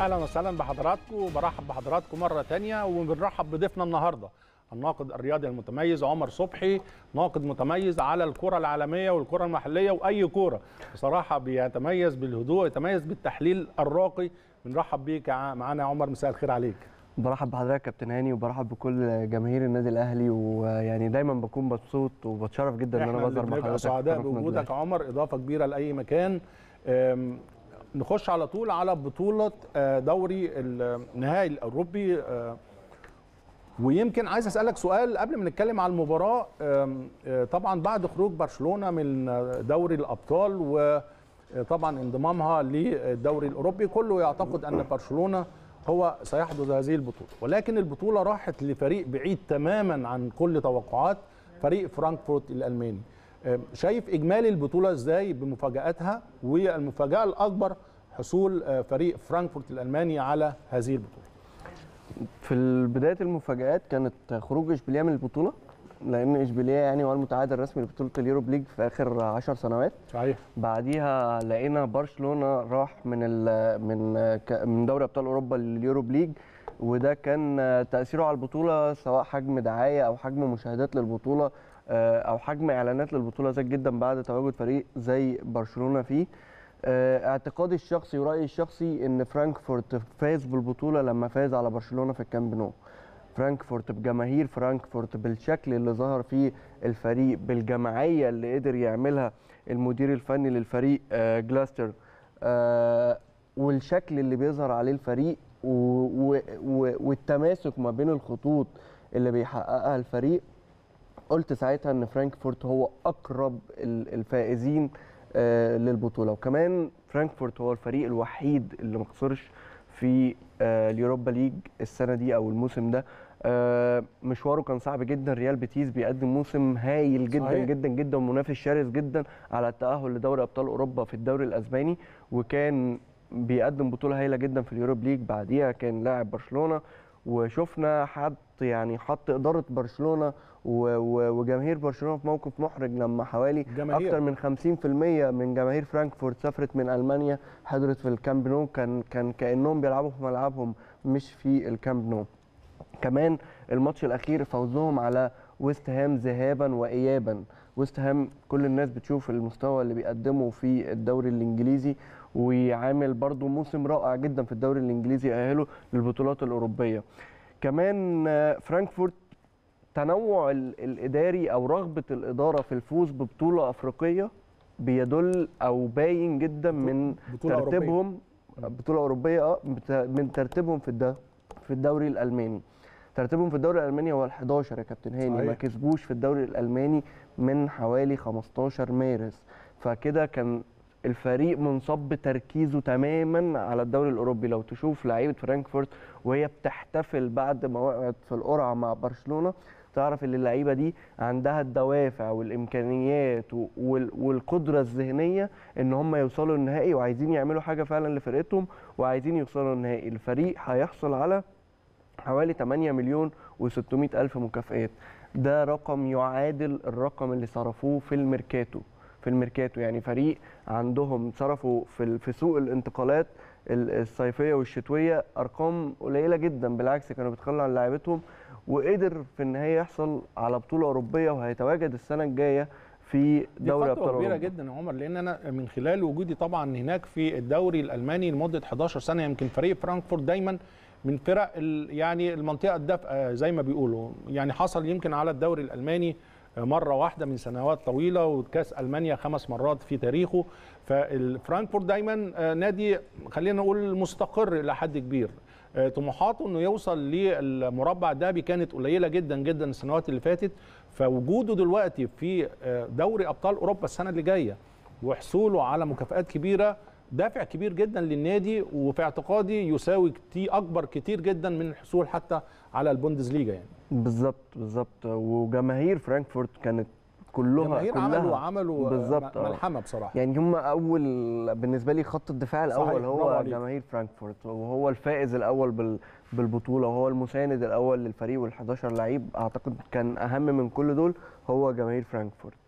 اهلا وسهلا بحضراتكم وبرحب بحضراتكم مره تانية وبنرحب بضيفنا النهارده الناقد الرياضي المتميز عمر صبحي ناقد متميز على الكره العالميه والكره المحليه واي كوره بصراحه بيتميز بالهدوء يتميز بالتحليل الراقي بنرحب بيك يا معانا يا عمر مساء الخير عليك برحب بحضرتك كابتن هاني وبرحب بكل جماهير النادي الاهلي ويعني دايما بكون مبسوط وبتشرف جدا ان احنا انا اللي بظهر مع بنبقى حضرتك في سعداء قناة النادي بوجودك يا عمر اضافه كبيره لاي مكان أم، نخش على طول على بطوله آه، دوري النهائي الاوروبي آه، ويمكن عايز اسالك سؤال قبل ما نتكلم على المباراه أم، آه، طبعا بعد خروج برشلونه من دوري الابطال وطبعا انضمامها للدوري الاوروبي كله يعتقد ان برشلونه هو سيحدث هذه البطوله ولكن البطوله راحت لفريق بعيد تماما عن كل توقعات فريق فرانكفورت الالماني أم، شايف اجمالي البطوله ازاي بمفاجاتها والمفاجاه الاكبر حصول آه، فريق فرانكفورت الالماني على هذه البطوله في بدايه المفاجات كانت خروج اشبيليه من البطوله لان اشبيليه يعني هو المتعادل الرسمي لبطوله اليوروب ليج في اخر 10 سنوات صحيح بعديها لقينا برشلونه راح من ال من ك- من دوري ابطال اوروبا لليوروب ليج وده كان تاثيره على البطوله سواء حجم دعايه او حجم مشاهدات للبطوله آه، او حجم اعلانات للبطوله زاد جدا بعد تواجد فريق زي برشلونه فيه آه، اعتقادي الشخصي ورايي الشخصي ان فرانكفورت فاز بالبطوله لما فاز على برشلونه في الكامب نو فرانكفورت بجماهير فرانكفورت بالشكل اللي ظهر فيه الفريق بالجماعيه اللي قدر يعملها المدير الفني للفريق آه، جلاستر آه، والشكل اللي بيظهر عليه الفريق و- و- و- والتماسك ما بين الخطوط اللي بيحققها الفريق قلت ساعتها ان فرانكفورت هو اقرب ال- الفائزين آه، للبطوله وكمان فرانكفورت هو الفريق الوحيد اللي ما خسرش في آه، اليوروبا ليج السنه دي او الموسم ده آه، مشواره كان صعب جدا ريال بيتيس بيقدم موسم هايل جدا صحيح. جدا جدا ومنافس شرس جدا على التاهل لدوري ابطال اوروبا في الدوري الاسباني وكان بيقدم بطوله هايله جدا في اليوروب ليج بعديها كان لاعب برشلونه وشفنا حط يعني حط اداره برشلونه و- و- وجماهير برشلونه في موقف محرج لما حوالي جماهير. اكتر من 50% من جماهير فرانكفورت سافرت من المانيا حضرت في الكامب نو كان كان كانهم بيلعبوا في ملعبهم مش في الكامب نو كمان الماتش الاخير فوزهم على ويست هام ذهابا وايابا ويست هام كل الناس بتشوف المستوى اللي بيقدمه في الدوري الانجليزي وعامل برضو موسم رائع جدا في الدوري الانجليزي يأهله للبطولات الاوروبيه كمان آه، فرانكفورت تنوع ال- الاداري او رغبه الاداره في الفوز ببطوله افريقيه بيدل او باين جدا من بطولة أوروبية. ترتيبهم بطوله اوروبيه اه بت- من ترتيبهم في الد- في الدوري الالماني ترتيبهم في الدوري الالماني هو ال11 يا كابتن هاني صحيح. ما كسبوش في الدوري الالماني من حوالي 15 مارس فكده كان الفريق منصب تركيزه تماما على الدوري الاوروبي لو تشوف لعيبه فرانكفورت وهي بتحتفل بعد ما وقعت في القرعه مع برشلونه تعرف ان اللعيبه دي عندها الدوافع والامكانيات و- وال- والقدره الذهنيه ان هم يوصلوا النهائي وعايزين يعملوا حاجه فعلا لفرقتهم وعايزين يوصلوا النهائي الفريق هيحصل على حوالي 8 مليون و600 الف مكافئات ده رقم يعادل الرقم اللي صرفوه في الميركاتو في الميركاتو يعني فريق عندهم صرفوا في ال- في سوق الانتقالات ال- الصيفيه والشتويه ارقام قليله جدا بالعكس كانوا بيتخلوا عن لاعيبتهم وقدر في النهايه يحصل على بطوله اوروبيه وهيتواجد السنه الجايه في دي دوري خطوه ابطال كبيره اوروبا جدا يا عمر لان انا من خلال وجودي طبعا هناك في الدوري الالماني لمده 11 سنه يمكن فريق فرانكفورت دايما من فرق ال- يعني المنطقه الدافئه زي ما بيقولوا يعني حصل يمكن على الدوري الالماني مره واحده من سنوات طويله وكاس المانيا خمس مرات في تاريخه فالفرانكفورت دايما آه، نادي خلينا نقول مستقر الى حد كبير آه، طموحاته انه يوصل للمربع الذهبي كانت قليله جدا جدا السنوات اللي فاتت فوجوده دلوقتي في آه، دوري ابطال اوروبا السنه اللي جايه وحصوله على مكافآت كبيره دافع كبير جدا للنادي وفي اعتقادي يساوي كتير اكبر كتير جدا من الحصول حتى على البوندسليجا يعني بالظبط بالظبط وجماهير فرانكفورت كانت كلها جماهير كلها عملوا عملوا بالظبط م- آه. ملحمه بصراحه يعني هم اول بالنسبه لي خط الدفاع صحيح، الاول برافو هو عليك. جماهير فرانكفورت وهو الفائز الاول بال بالبطوله وهو المساند الاول للفريق وال11 لعيب اعتقد كان اهم من كل دول هو جماهير فرانكفورت